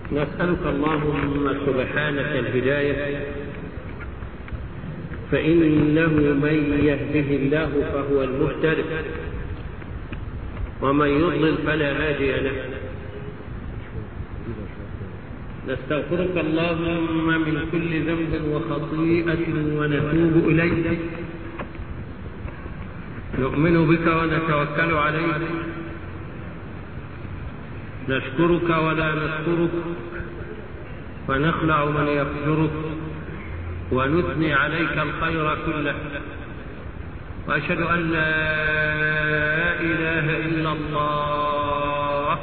نسألك اللهم سبحانك الهداية فإنه من يهده الله فهو المهتد ومن يضلل فلا هادي له نستغفرك اللهم من كل ذنب وخطيئة ونتوب إليك نؤمن بك ونتوكل عليك نشكرك ولا نشكرك ونخلع من يفجرك ونثني عليك الخير كله واشهد ان لا اله الا الله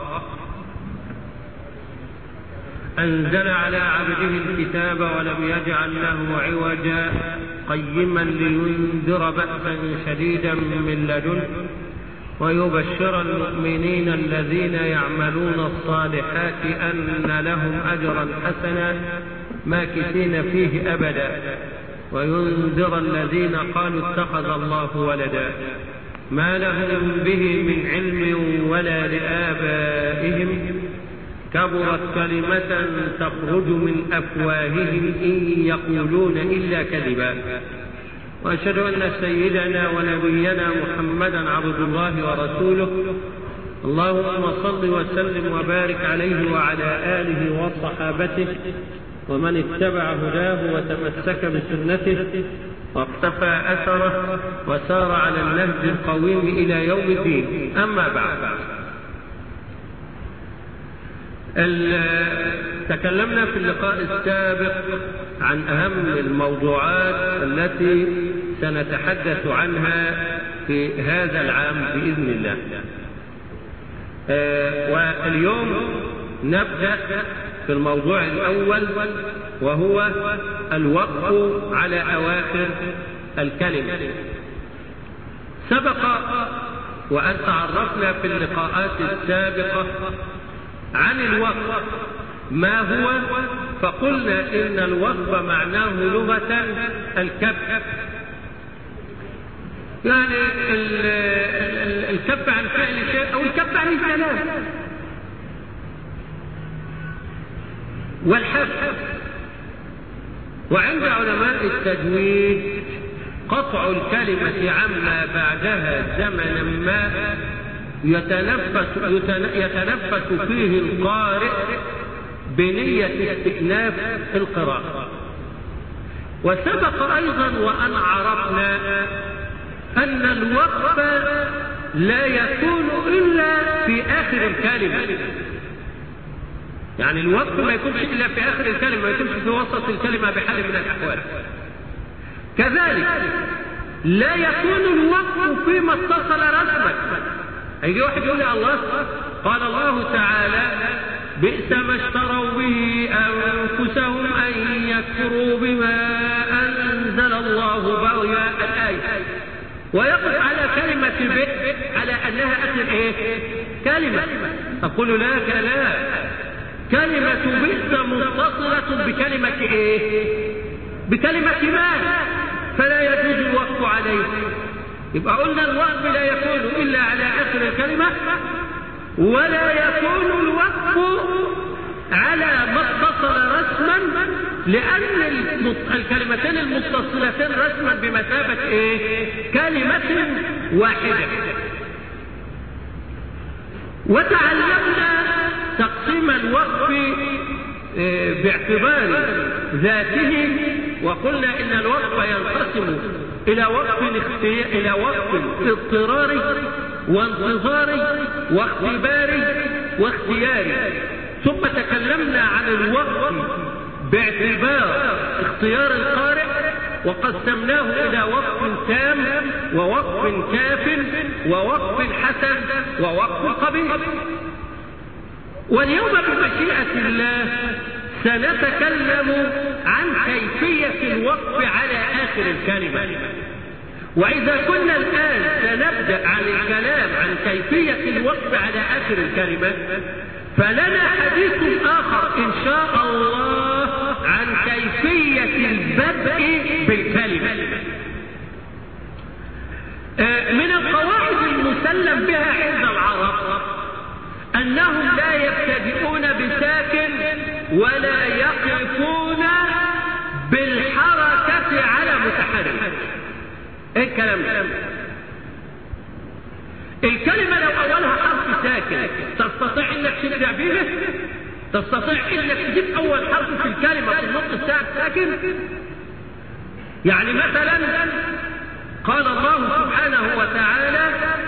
انزل على عبده الكتاب ولم يجعل له عوجا قيما لينذر باسا شديدا من لدنه ويبشر المؤمنين الذين يعملون الصالحات أن لهم أجرا حسنا ماكثين فيه أبدا وينذر الذين قالوا اتخذ الله ولدا ما لهم به من علم ولا لآبائهم كبرت كلمة تخرج من أفواههم إن يقولون إلا كذبا واشهد ان سيدنا ونبينا محمدا عبد الله ورسوله اللهم صل وسلم وبارك عليه وعلى اله وصحابته ومن اتبع هداه وتمسك بسنته واقتفى اثره وسار على النهج القويم الى يوم الدين اما بعد تكلمنا في اللقاء السابق عن اهم الموضوعات التي سنتحدث عنها في هذا العام باذن الله واليوم نبدا في الموضوع الاول وهو الوقف على اواخر الكلمه سبق وان تعرفنا في اللقاءات السابقه عن الوقف ما هو فقلنا ان الوقف معناه لغة الكف يعني الكف عن فعل شيء او الكف عن الكلام والحذف وعند علماء التجويد قطع الكلمة عما بعدها زمنا ما يتنفس, يتنفس فيه القارئ بنية استئناف القراءة وسبق أيضا وأن عرفنا أن الوقف لا يكون إلا في آخر الكلمة يعني الوقف ما يكونش إلا في آخر الكلمة ما يكونش في وسط الكلمة بحال من الأحوال كذلك لا يكون الوقف فيما اتصل رسما هيجي واحد يقول لي الله قال الله تعالى بئس ما اشتروا به انفسهم ان يكفروا بما انزل الله بغيا الايه ويقف على كلمة بئس على انها اخر ايه كلمة اقول لك لا كلمة بئس متصلة بكلمة ايه بكلمة ما فلا يجوز الوقف عليه يبقى قلنا الوقف لا يكون إلا على آخر الكلمة ولا يكون الوقف على ما اتصل رسما لأن الكلمتين المتصلتين رسما بمثابة إيه؟ كلمة واحدة وتعلمنا تقسيم الوقف باعتبار ذاته وقلنا ان الوقف ينقسم الى وقف الى وقف اضطراري وانتظاري واختباري واختياري ثم تكلمنا عن الوقف باعتبار اختيار القارئ وقسمناه الى وقف تام ووقف كاف ووقف حسن ووقف قبيح واليوم بمشيئة الله سنتكلم عن كيفية الوقف على آخر الكلمة وإذا كنا الآن سنبدأ عن الكلام عن كيفية الوقف على آخر الكلمة فلنا حديث آخر إن شاء الله عن كيفية البدء بالكلمة من القواعد المسلم بها عند العرب أنهم لا يبتدئون بساكن ولا يقفون بالحركة على متحرك ايه الكلام ده الكلمة لو أولها حرف ساكن تستطيع إنك تبدأ به تستطيع إنك تجيب أول حرف في الكلمة في النص الساعة ساكن يعني مثلا قال الله سبحانه وتعالى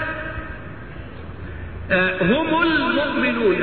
آه هم المؤمنون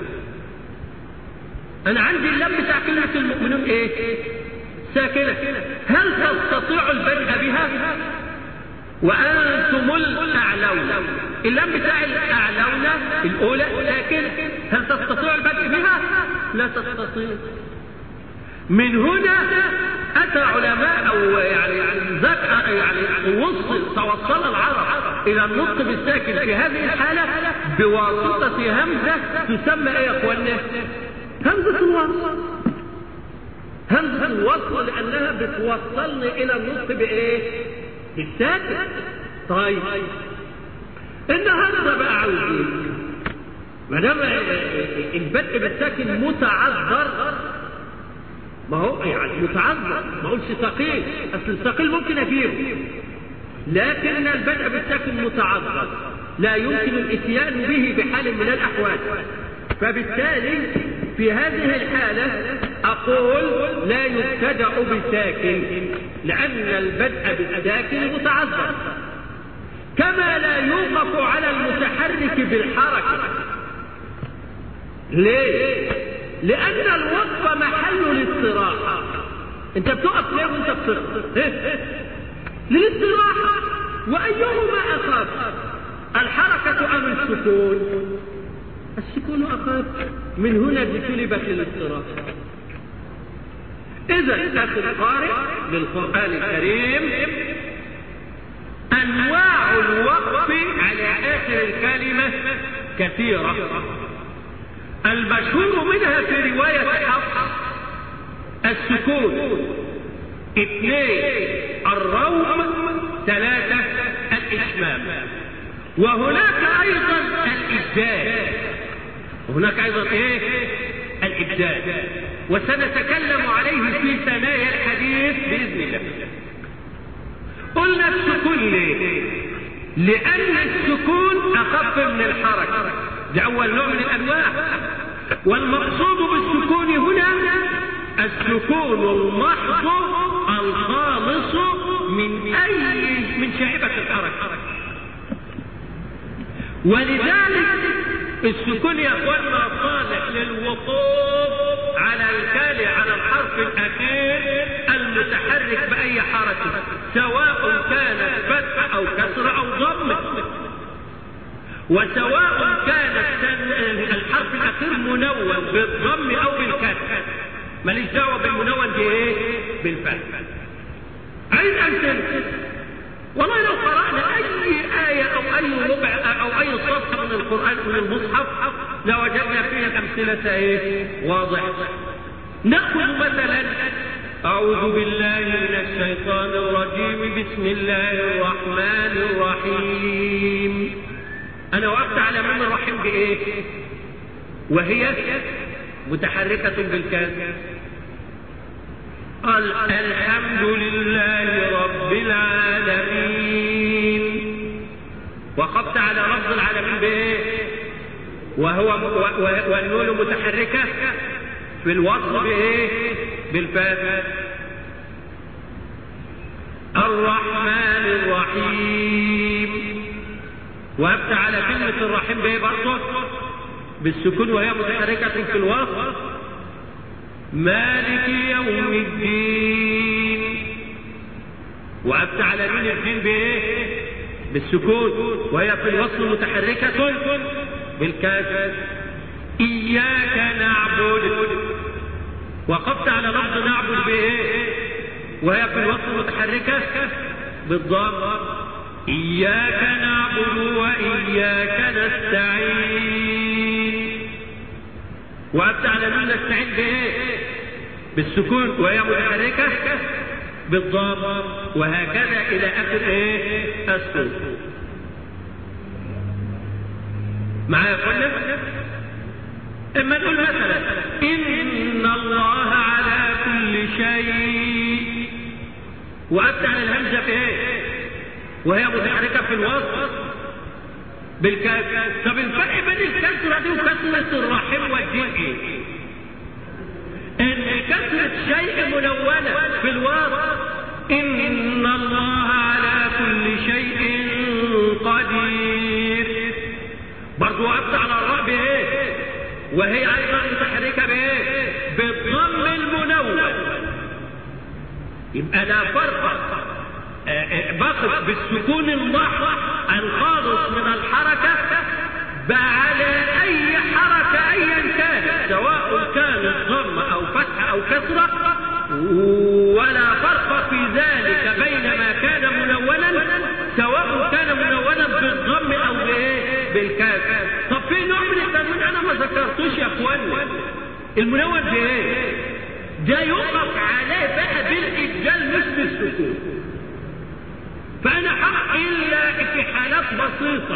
أنا عندي اللام بتاع كلمة المؤمنون إيه؟ ساكنة هل تستطيع البدء بها؟ وأنتم الأعلون اللام بتاع الأعلون الأولى ساكنة هل تستطيع البدء بها؟ لا تستطيع من هنا أتى علماء أو يعني ذكر يعني وصل توصل العرب إلى النطق بالساكن في هذه الحالة بواسطة همزة تسمى إيه يا إخوانا؟ همزة الوصل همزة الوصل لأنها بتوصلني إلى النطق بإيه؟ بالساكن طيب النهارده بقى عاوزين ما دام البدء بالساكن متعذر ما هو يعني متعذر ما اقولش ثقيل اصل الثقيل ممكن اجيبه لكن البدء بالساكن متعذر لا يمكن الاتيان به بحال من الاحوال فبالتالي في هذه الحالة أقول لا يبتدأ بساكن لأن البدء بالساكن متعذر كما لا يوقف على المتحرك بالحركة ليه؟ لأن الوقف محل الاستراحة أنت بتقف ليه وأنت بتقف؟ للاستراحة وأيهما أخاف؟ الحركة أم السكون؟ السكون أخاف من هنا جلبت الاضطراب إذا أخي القارئ للقرآن الكريم أنواع الوقف على آخر الكلمة كثيرة المشهور منها في رواية حفص السكون اثنين الروم ثلاثة الإشمام وهناك أيضا الإبدال وهناك أيضا إيه الإبدال وسنتكلم عليه في ثنايا الحديث بإذن الله قلنا السكون ليه لأن السكون أخف من الحركة ده أول نوع من الأنواع والمقصود بالسكون هنا السكون المحض الخالص من أي من شائبة الحركة ولذلك السكون يا اخوانا صالح للوقوف على الكالي على الحرف الاخير المتحرك باي حركه سواء كانت فتح او كسر او ضم وسواء كان الحرف الاخير منون بالضم او بالكسر ماليش دعوه بالمنون بايه بالفتح عايز امثله والله لو قرأنا أي آية أو أي ربع أو أي صفحة من القرآن من المصحف لوجدنا فيها الأمثلة إيه؟ واضحة. نأخذ مثلا أعوذ بالله من الشيطان الرجيم بسم الله الرحمن الرحيم. أنا وقفت على من الرحيم بإيه؟ وهي متحركة بالكاف. قال الحمد لله رب العالمين وقفت على لفظ العالمين بايه وهو والنون متحركه في الوصل بايه بالفاء الرحمن الرحيم وقفت على كلمه الرحيم بايه برضه بالسكون وهي متحركه في الوصل مالك يوم الدين وقفت على مين الدين بايه بالسكون وهي في الوصل متحركة بالكاف إياك نعبد وقفت على لفظ نعبد بايه وهي في الوصل متحركة بالضم إياك نعبد وإياك نستعين وقفت على مين نستعين بايه بالسكون وهي متحركة بالضم وهكذا إلى آخر إيه السكون معايا قلنا إما نقول مثلا إن إن الله على كل شيء وقفت على الهمزة في ايه وهي متحركة في الوسط بالكاف طب الفرق بين الكسرة دي وكسرة الرحم والدين ايه ان كسرة شيء منونة في الوسط ان الله على كل شيء قدير برضو وقفت على الراء بايه وهي ايضا متحركة بايه بالضم المنون يبقى لا فرق بقف بالسكون المحض الخالص من الحركة على اي حركة ايا كانت سواء كانت ضم او فتح او كسرة ولا فرق في ذلك بين ما كان منونا سواء كان منونا بالضم او بايه بالكاف طب في نوع من التنوين انا ما ذكرتوش يا اخوانا المنون بايه ده يقف عليه بقى بالابدال مش بالسكون فانا حق الا في حالات بسيطه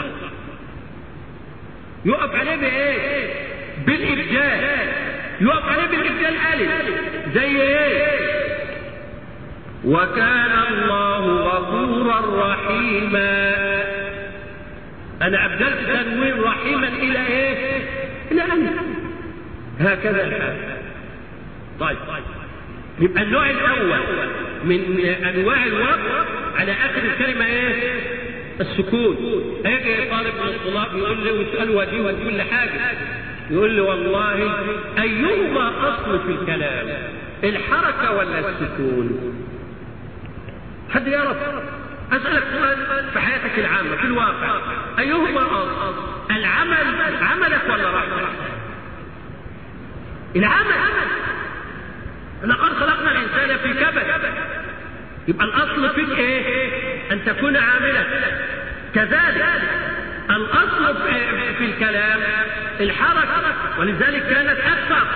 يقف عليه بايه بالابدال يقف عليه بالابدال الف زي ايه وكان الله غفورا رحيما انا ابدلت تنوين رحيما الى ايه الى الف هكذا الحال طيب يبقى النوع الاول من انواع الوقف على اخر الكلمه ايه السكون هيجي طالب من الطلاب يقول لي ويسال وجيه وكل حاجه يقول لي والله ايهما اصل في الكلام الحركه ولا السكون حد يعرف اسالك سؤال في حياتك العامه في الواقع ايهما اصل العمل عملك ولا راحتك العمل لقد خلقنا الانسان في كبد يبقى الاصل فيك ايه ان تكون عاملا كذلك الاصل في الكلام الحركه ولذلك كانت اكثر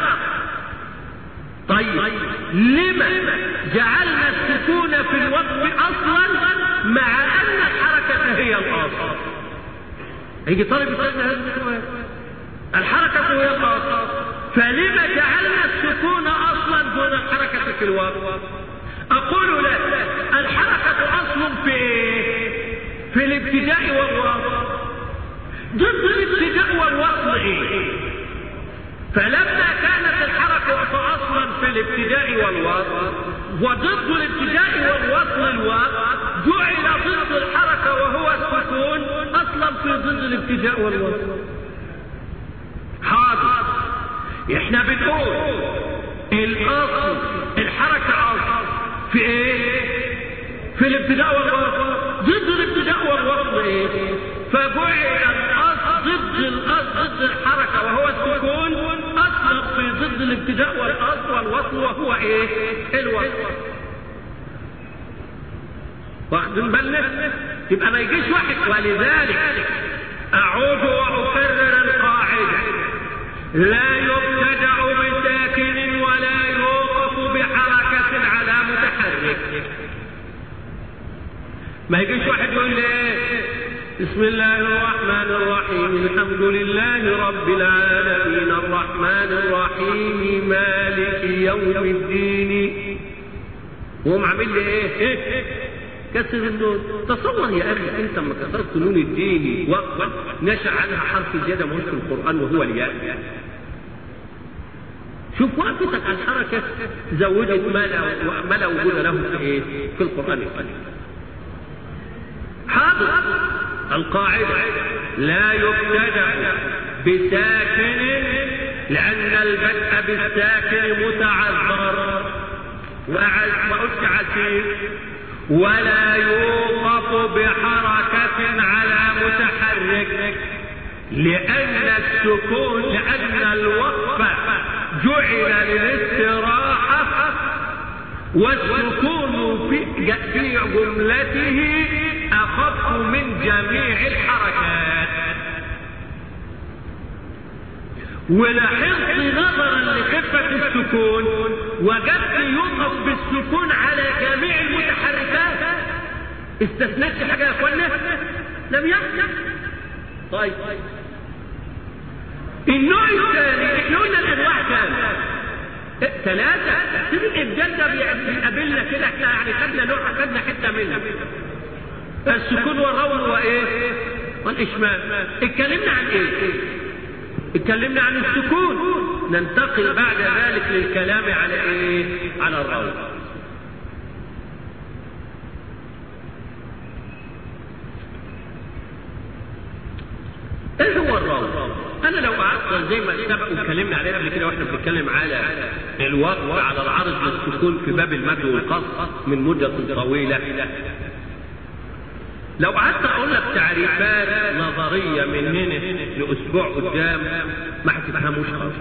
طيب لما جعلنا السكون في الوقف اصلا مع ان الحركه هي الاصل يجي طالب يسالنا هذا السؤال الحركه هي الاصل فلما جعلنا السكون اصلا دون الحركه في الوقف اقول لك الحركه اصل في ايه في الابتداء والوصل ضد الابتداء والوصل ايه فلما كانت الحركة أصلا في الابتداء والوصل وضد الابتداء والوصل الوقت جعل ضد الحركة وهو السكون أصلا في ضد الابتداء والوصل حاضر احنا بنقول الاصل الحركة اصل في ايه في الابتداء والوصل ضد الابتداء والوصل ايه فجعل الاصل ضد الاصل ضد الحركة وهو السكون اصلا في ضد الابتداء والاصل والوصل وهو ايه الوصل واخدين بالنا يبقى ما يجيش واحد ولذلك اعود واكرر القاعده لا يبتدع بساكن ولا يوقف بحركة على متحرك ما يجيش واحد يقول لي ايه بسم الله الرحمن الرحيم الحمد لله رب العالمين الرحمن الرحيم مالك يوم الدين وهم عامل لي ايه, إيه؟ كسر النون تصور يا اخي انت لما كسرت نون الدين وقفا نشا عنها حرف زياده موجود في القران وهو الياء شوف وقفتك على الحركه زودت ما لا ما لا وجود له في ايه في القران الكريم حاضر القاعده لا يبتدع بساكن لان البدء بالساكن متعذر وقلت عسير ولا يوقف بحركة على متحرك لأن السكون لأن الوقف جعل للاستراحة والسكون في في جملته أخف من جميع الحركات ولاحظت نظرا لخفة السكون وجدت يوقف بالسكون على جميع المتحركات استثنت حاجة يا اخوانا لم يحدث طيب النوع الثاني احنا قلنا الانواع كام ثلاثة الإبدال ده بيقابلنا كده احنا يعني خدنا نوع خدنا حتة منه السكون والروض وإيه؟ والإشمال اتكلمنا عن إيه؟ اتكلمنا عن السكون ننتقل بعد ذلك للكلام على إيه؟ على الروض ايه هو الروض؟ انا لو قعدت زي ما سبق واتكلمنا عليه قبل كده واحنا بنتكلم على الوقف على العرض للسكون في باب المد والقصد من مدة طويلة لو قعدت اقول لك تعريفات نظرية من هنا لاسبوع قدام ما هتفهموش خالص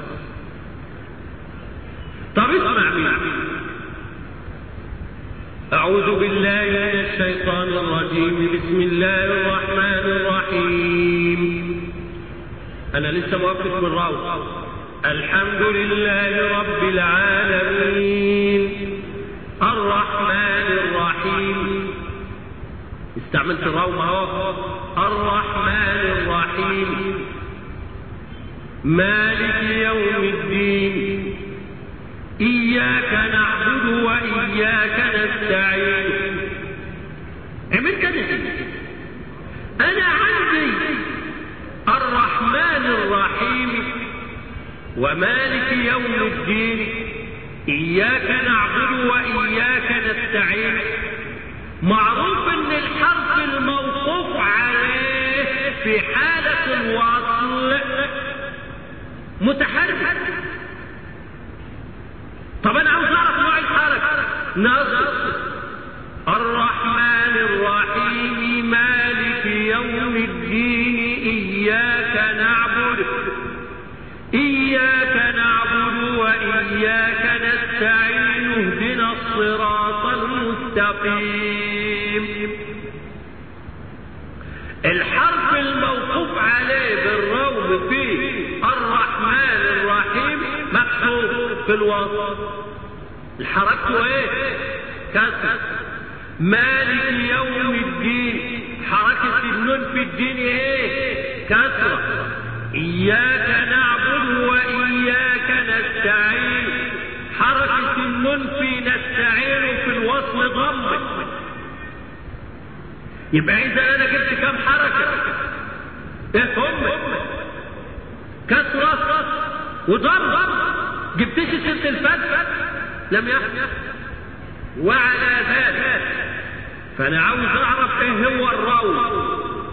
طب اسمع مني أعوذ بالله من الشيطان الرجيم بسم الله الرحمن الرحيم أنا لسه موقف من راوي الحمد لله رب العالمين الرحمن الرحيم استعملت الراو اهو الرحمن الرحيم مالك يوم الدين إياك نعبد وإياك نستعين عمل كده أنا عندي الرحمن الرحيم ومالك يوم الدين إياك نعبد وإياك نستعين معروف ان الحرف الموقوف عليه في حالة الوصل متحرك طب انا عاوز اعرف نوع الحركة نص الرحمن الرحيم مالك يوم الدين إياك نعبد إياك نعبد وإياك نستعين اهدنا الصراط المستقيم الحرف الموقوف عليه بالروم في الرحمن الرحيم مكتوب في الوسط حركته ايه كسر مالك يوم الدين حركة النون في الدين ايه كسرة اياك نعبد واياك نستعين حركة النون في نستعين في الوصل ضم يبقى اذا انا جبت كم حركة ايه هم كسرة وضم جبتش ست الفتح لم يحدث وعلى ذلك فانا عاوز اعرف ايه هو الروض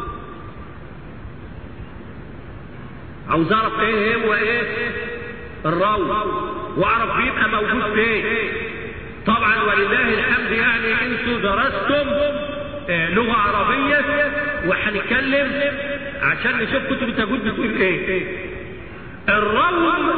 عاوز اعرف ايه هو ايه الروض واعرف بيبقى موجود فين طبعا ولله الحمد يعني انتوا درستم آه لغة عربية وهنتكلم عشان نشوف كتب التجويد بتقول ايه الروض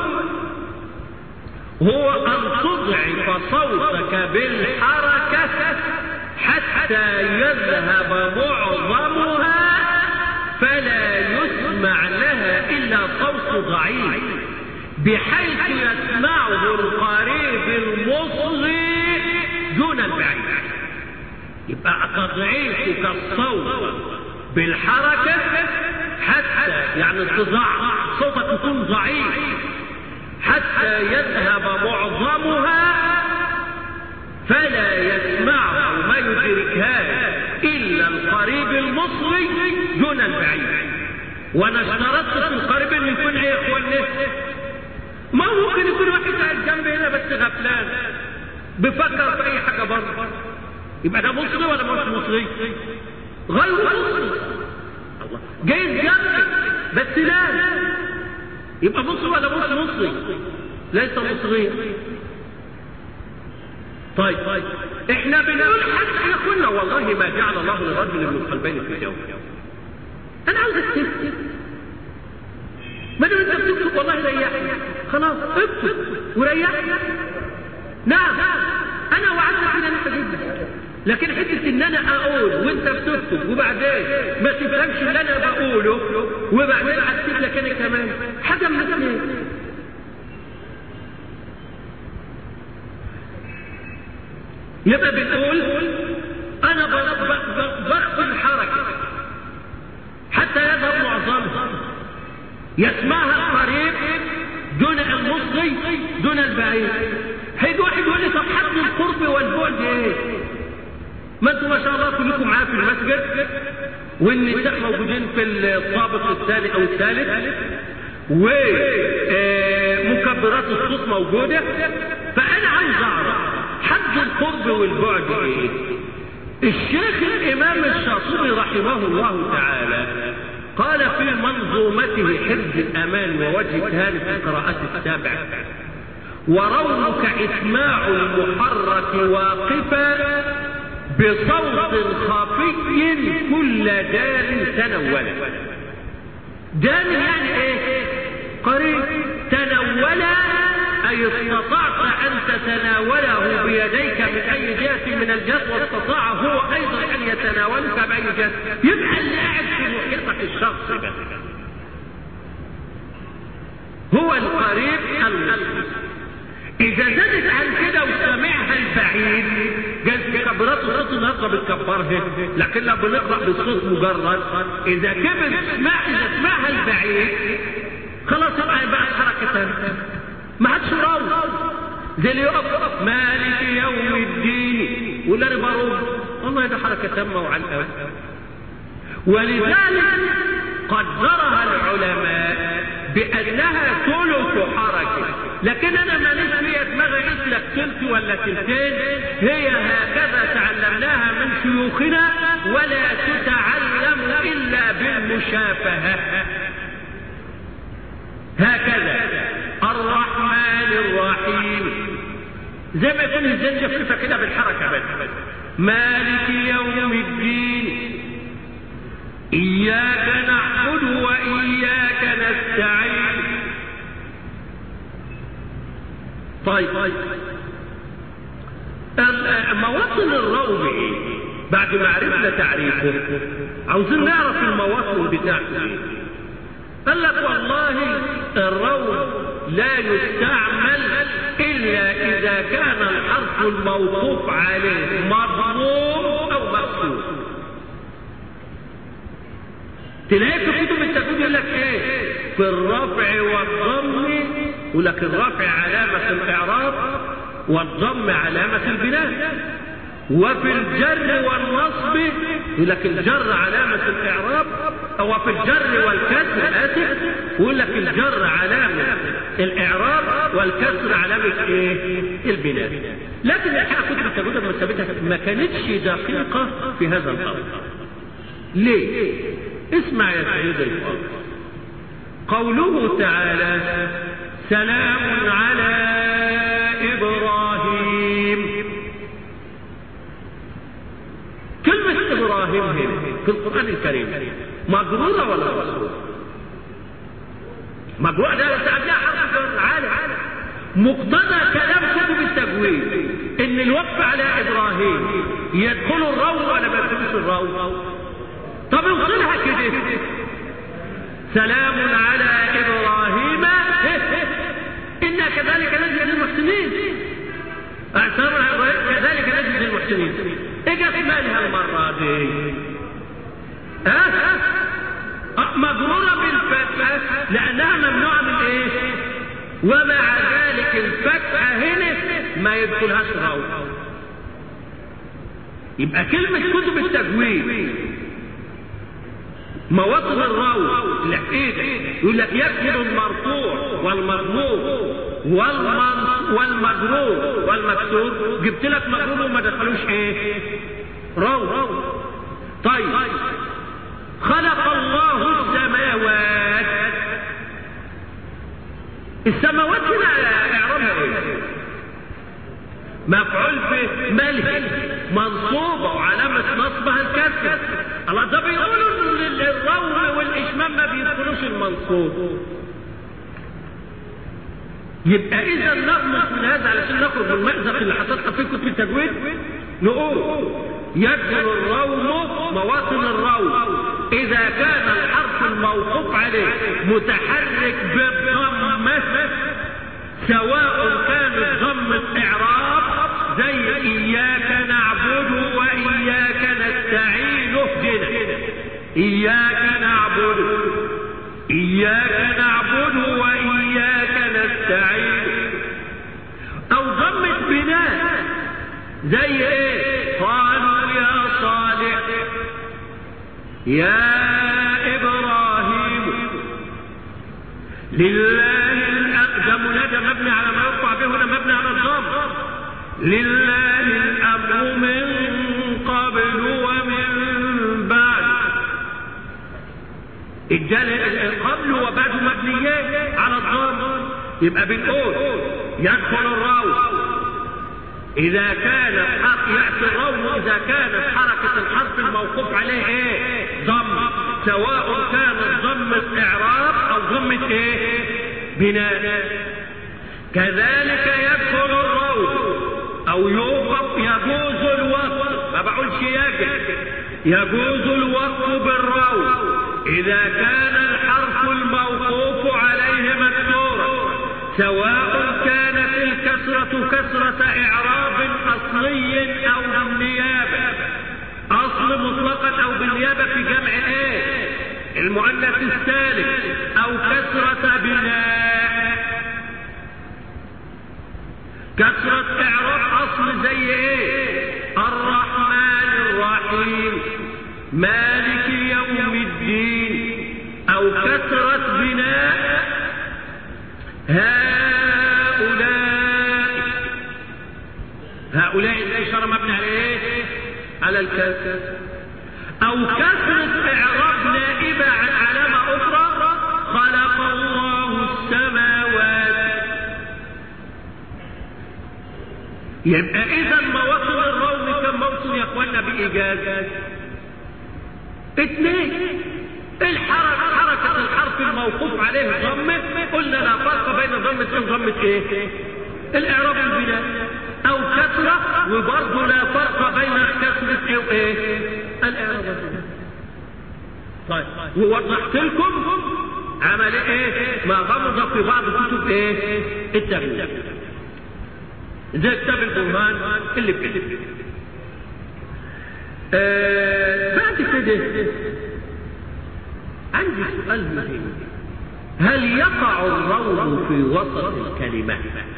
هو أن تضعف صوتك بالحركة حتى يذهب معظمها فلا يسمع لها إلا صوت ضعيف بحيث يسمعه القريب المصغي دون البعيد يبقى تضعيفك الصوت بالحركة حتى يعني تضعف صوتك يكون ضعيف حتى يذهب معظمها فلا يسمعه ما يدركها إلا القريب المصري دون البعيد وانا اشترطت في القريب ان يكون ايه يا اخواننا ما ممكن يكون واحد قاعد جنبي هنا بس غفلان بفكر في اي حاجه برضه يبقى ده مصري ولا مش مصري غير مصري الله جايز جنبي بس لا يبقى مصري ولا مش مصري ليس مصريا طيب احنا بنقول حتى احنا قلنا والله ما جعل الله لرجل من قلبين في جوف انا عاوزك تكتب ما دام انت بتكتب والله ريحني خلاص اكتب وريحني نعم انا وعدتك ان انا هجيبك لكن حته ان انا اقول وانت بتكتب وبعدين ما تفهمش اللي انا بقوله وبعدين اكتب لك انا كمان حاجه من الاثنين يبقى بنقول انا بخفي الحركه حتى يذهب معظمها يسمعها القريب دون المصغي دون البعيد هيجي واحد يقول لي طب حد القرب والبعد ايه ما انتم ما شاء الله كلكم معايا في المسجد والنساء موجودين في الطابق الثاني او الثالث ومكبرات الصوت موجودة فأنا عاوز أعرف حد القرب والبعد إيه؟ الشيخ الإمام الشاطبي رحمه الله تعالى قال في منظومته حفظ الأمان ووجه كان في القراءات السابع ورونك إسماع المحرك واقفا بصوت خفي كل دار تنولا دار يعني ايه قريب تنول اي استطعت ان تتناوله بيديك من اي جهة من الجهات واستطاع هو ايضا ان يتناولك باي جهة يبقى اللي قاعد في محيطك الشخص بس هو القريب المسلم اذا زادت عن كده وسمعها البعيد جاز كبرات الصوت النهارده بتكبرها لكن لما بنقرا بالصوت مجرد اذا كبر اسمع اذا سمعها البعيد خلاص يبقى بقى حركه ثانيه ما عادش روح زي اللي يقف مالك يوم الدين ولا انا بروح والله ده حركه تامه وعن ولذلك قدرها العلماء بانها ثلث حركه لكن انا ماليش فيها دماغي لك ثلث ولا ثلثين هي هكذا تعلمناها من شيوخنا ولا تتعلم الا بالمشافهه هكذا الرحمن الرحيم زي ما يكون الزين جففه كده بالحركه بس مالك يوم الدين إياك نعبد وإياك نستعين طيب مواطن الروم ايه بعد ما عرفنا تعريفه عاوزين نعرف المواطن بتاعته ايه قال لك والله الروم لا يستعمل الا اذا كان الحرف الموقوف عليه مضموم او مكسور تلاقي في كتب التجويد يقول لك ايه في الرفع والضم يقول لك الرفع علامة الإعراب والضم علامة البناء وفي الجر والنصب يقول لك الجر علامة الإعراب وفي الجر والكسر آسف يقول لك الجر علامة الإعراب والكسر علامة إيه؟ البناء لكن الحقيقة كتب التجويد لما ثبتها ما كانتش دقيقة في هذا الأمر ليه؟ اسمع يا سيدي الفاضل قوله تعالى سلام على ابراهيم كلمة ابراهيم هنا في القرآن الكريم مجرورة ولا مقصورة؟ مجرورة ده تعديها حرف عالي مقتضى كلام كتب التجويد ان الوقف على ابراهيم يدخل الروم ولا ما يدخلش الروم؟ طب اوصلها كده سلام على ابراهيم انا كذلك نجزي المحسنين سلام على ابراهيم كذلك نجزي المحسنين اجت مالها المره دي ها أه؟ مجرورة بالفتحة لأنها ممنوعة من إيه؟ ومع ذلك الفتحة هنا ما يدخلهاش غوط يبقى كلمة كتب التجويد مواطن الراوي العقيدة يقول لك يكفر المرفوع والمضموم والمجرور والمكسور جبت لك مجرور وما دخلوش ايه راو طيب خلق الله السماوات السماوات هنا اعرابها ايه مفعول به ملك منصوبة وعلامة نصبها الكسر الله ده بيقولوا الروم والإشمام ما بيدخلوش المنصوب يبقى إذا نغمس من هذا علشان نخرج من المأزق اللي حطيتها في كتب التجويد نقول يدخل الروم مواطن الروم إذا كان الحرف الموقوف عليه متحرك بالضمة سواء كانت ضمة إعراب زي إياك نعبد وإياك نستعين اهدنا إياك نعبد إياك نعبد وإياك نستعين زي ايه قالوا يا صالح يا ابراهيم لله ده منادى مبني على ما يرفع به هنا مبني على الضم لله الامر من قبل ومن بعد الجل قبل وبعد مبنيات على الضم يبقى بنقول يدخل الراو إذا كان يأتي الروم إذا كانت حركة الحرف الموقوف عليه إيه؟ ضم سواء كان ضمة إعراب أو ضمة إيه؟ بناء كذلك يدخل الروم أو يوقف يجوز الوقف ما بقولش يجب يجوز الوقف بالروم إذا كان الحرف الموقوف عليه مكسورا سواء كانت الكسرة كسرة إعراب أصلي أو بالنيابة أصل مطلقا أو بالنيابة في جمع إيه؟ المؤنث السالم أو كسرة بناء كسرة إعراب أصل زي إيه؟ الرحمن الرحيم مالك يوم الدين أو كسرة بناء هؤلاء هؤلاء الإشارة مبني على إيه؟ على الكسر أو كسرة إعراب نائبة عن علامة أخرى خلق الله السماوات يبقى إذا مواطن الروم كم موطن يا إخوانا بإيجاز؟ اثنين الحركة حركة الحرف الموقوف عليه ضمة قلنا لا فرق بين ضمة وضمة ايه؟ الإعراب البناء أو كسرة وبرضه لا فرق بين كسرة ايه وايه؟ الإعراب البناء طيب ووضحت لكم عمل ايه؟ ما غمض في بعض كتب ايه؟ التغيير زي كتاب البرهان اللي بكده آه بعد كده عندي سؤال مهم هل يقع الروض في وسط الكلمة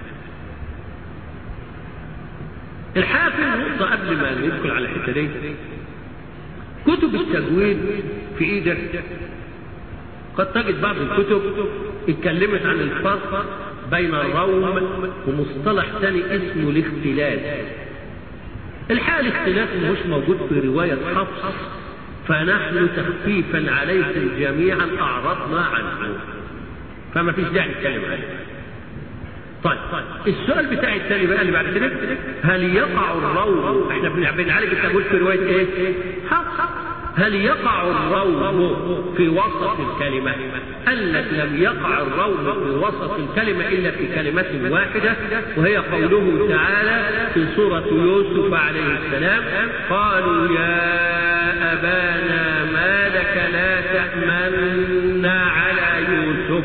الحقيقة في نقطة قبل ما ندخل على الحتة دي كتب التجويد في ايدك قد تجد بعض الكتب اتكلمت عن الفرق بين الروم ومصطلح ثاني اسمه الاختلاف الحقيقة الاختلاف مش موجود في رواية حفص فنحن تخفيفا عليكم جميعا أعرضنا عنه فما فيش داعي نتكلم عنه طيب السؤال بتاعي الثاني بقى اللي بعد كده هل يقع الروم احنا بنعالج التجويد في رواية ايه؟ حفص هل يقع الروم في وسط الكلمة قال لك لم يقع الروم في وسط الكلمة إلا في كلمة واحدة وهي قوله تعالى في سورة يوسف عليه السلام قالوا يا أبانا ما لك لا تأمنا على يوسف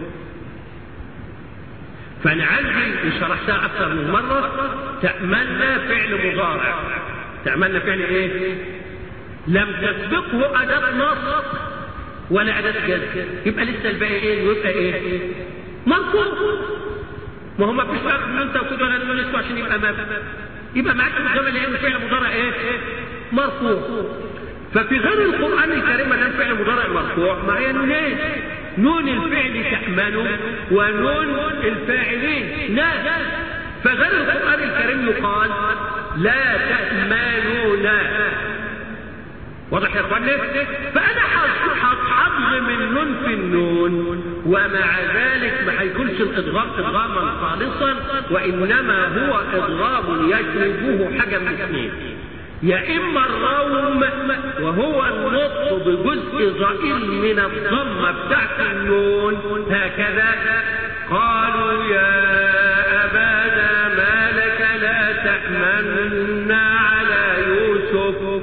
فنعلم شرحتها أكثر من مرة تأمنا فعل مضارع تأمنا فعل إيه؟ لم تسبقه أداة نص ولا أداة جزم يبقى لسه الباقي إيه ويبقى إيه؟ مرفوع ما هو ما فيش فرق ان انت وكده ولا نقول اسمه عشان يبقى مبني يبقى معاك الزمن ايه فعل مضارع ايه؟ مرفوع ففي غير القرآن الكريم ما دام فعل مضارع مرفوع معايا نونين نون الفعل تأمنوا ونون الفاعلين لا فغير القرآن الكريم يقال لا تأمنون واضح يا اخوانا فانا حظ من نون في النون ومع ذلك ما هيكونش الادغام ادغاما خالصا وانما هو ادغام يجلبه حاجه من اثنين يا اما الروم وهو النطق بجزء ضئيل من الضمه بتاعت النون هكذا قالوا يا ابانا ما لك لا تامنا على يوسف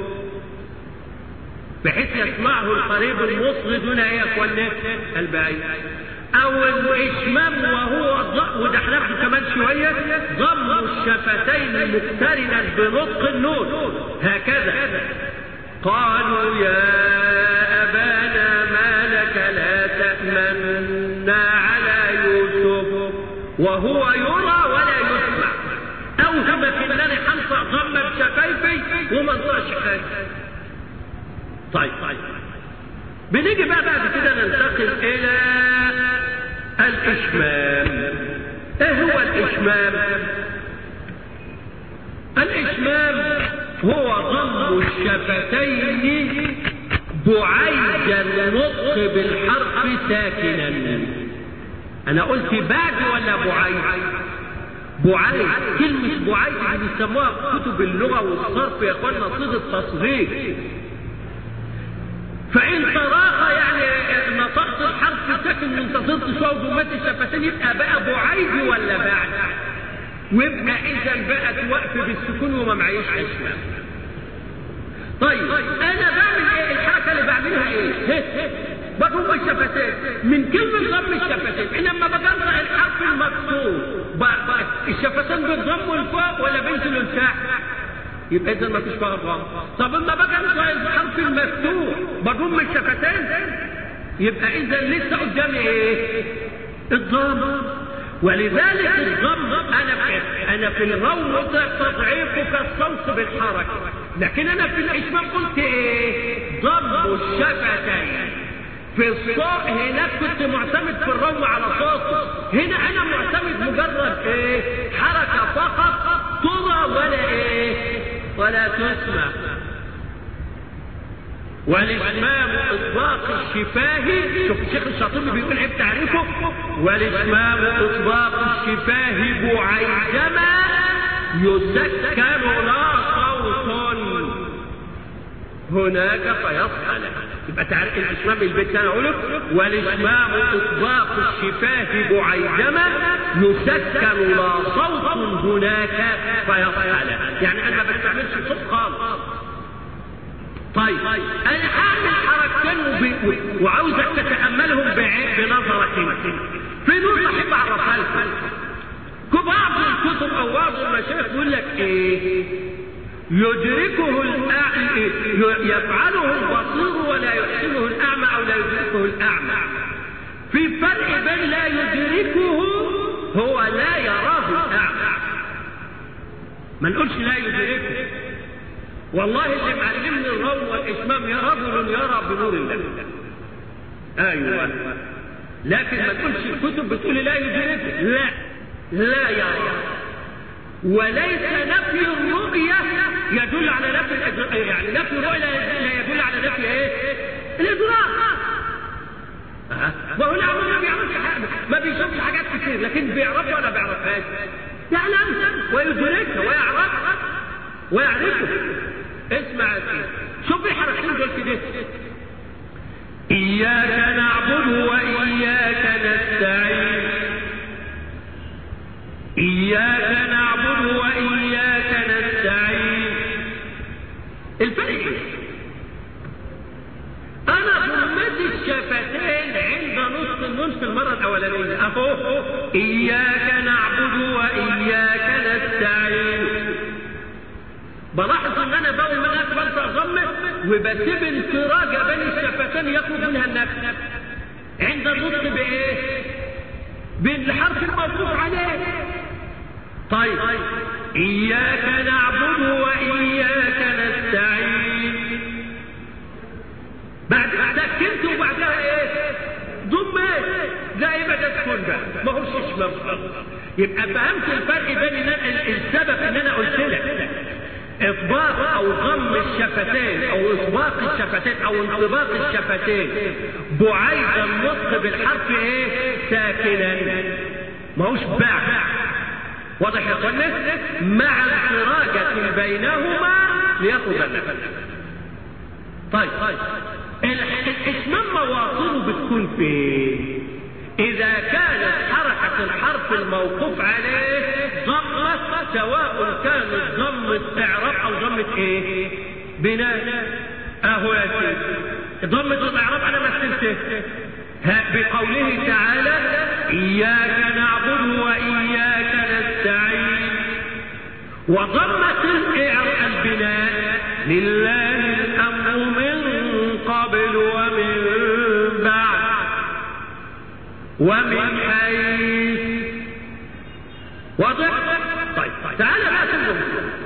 بحيث يسمعه القريب المصغي دون ايه يا اخوانا البعيد او الاشمام وهو وده هناخده كمان شويه ضم الشفتين مقترنا بنطق النون هكذا قالوا يا ابانا ما لك لا تامنا على يوسف وهو يرى ولا يسمع او اوهمك انني هنطق ضمه بشفايفي وما انطقش حاجه طيب طيب بنيجي بقى بعد كده ننتقل الى الاشمام ايه هو الاشمام الاشمام هو ضم الشفتين بعيد النطق بالحرف ساكنا انا قلت بعد ولا بعيد بعيد كلمة بعيد اللي بيسموها في كتب اللغة والصرف يا اخوانا صيغة تصغير فإن تراخى يعني نطقت الحرف ساكن منتصرت شوية وضمت الشفتين يبقى بقى بعيد ولا بعد؟ ويبقى إذا بقت وقف بالسكون وما معيش أسماء. طيب أنا بعمل إيه؟ الحركة اللي بعملها إيه؟ بضم الشفتين من كلمة ضم الشفتين إنما بجمع الحرف المكسور الشفتين بتضموا لفوق ولا بينزلوا لتحت؟ يبقى اذا ما فيش فيها ضم طب اما باجي انطق الحرف المفتوح بضم الشفتين يبقى اذا لسه قدامي ايه الضم ولذلك الضم انا في انا في الروم تضعيفك الصوت بالحركه لكن انا في الاشمام قلت ايه ضم الشفتين في الصوت هناك كنت معتمد في الروم على صوته هنا انا معتمد مجرد ايه حركه فقط ترى ولا ايه ولا تسمع والإتمام إطلاق الشفاه شوف الشيخ الشاطبي بيقول إيه تعريفه والإتمام إطلاق الشفاه بعيدما يسكن لا صوت هناك فيصحى يبقى تعريف الإسلام البيت أنا أقوله والإسلام إطلاق الشفاه بعيدما يسكن لا صوت هناك فيصحى يعني أنا ما بستعملش صوت خالص طيب انا هعمل حركتين وعاوزك تتاملهم بنظرك في نور احب اعرفها لكم بعض الكتب او بعض المشايخ يقول لك ايه يدركه الأعمى يفعله البصير ولا يحسنه الأعمى أو لا يدركه الأعمى في فرق بين لا يدركه هو لا يراه الأعمى ما نقولش لا يدركه والله اللي معلمني الروم والإشمام يا رجل يرى بنور الله أيوة لكن ما تقولش الكتب بتقول لا يدركه لا لا يرى وليس نفي الرؤية يدل على نفي الإدراك يعني نفي الرؤية لا يدل على نفي ايه؟ الإدراك وهو لا ما بيعرفش حاجة ما بيشوفش حاجات كتير لكن بيعرفها ولا بيعرفهاش يعلم ويدركها ويعرفها ويعرفها اسمع يا سيدي شوف الحركتين دول كده إياك نعبد وإياك نستعين إياك نعبد وإياك نستعين الفرق ايه؟ أنا ضمت الشفتين عند نص النون في المرة الأولانية أهو إياك نعبد وإياك نستعين بلاحظ ان انا بول من اكبر تضمه وبسيب انفراج بين الشفتين يخرج منها النفس عند النطق بايه بالحرف الموقوف عليه طيب اياك نعبد واياك نستعين بعد سكنت وبعدها ايه ضم ايه لا يبقى ده تكون بقى ما هوش اشمام يبقى فهمت الفرق بين السبب ان انا قلت لك اطباق او ضم الشفتين او اطباق الشفتين او انطباق الشفتين بعيد النطق بالحرف ايه ساكنا ما هوش بعد واضح يا اخوانا مع انفراجة بينهما ليأخذ النفس طيب طيب الاسمام مواصله بتكون فين إذا كانت حركة الحرف الموقوف عليه ضمة سواء كانت ضمة إعراب أو ضمة إيه؟ بناء أهو يا سيدي ضمة الإعراب أنا مثلته بقوله تعالى إياك نعبد وإياك نستعين وضمة البناء لله الأمر من قبل ومن بعد ومن حيث واضح طيب تعالى بقى كلهم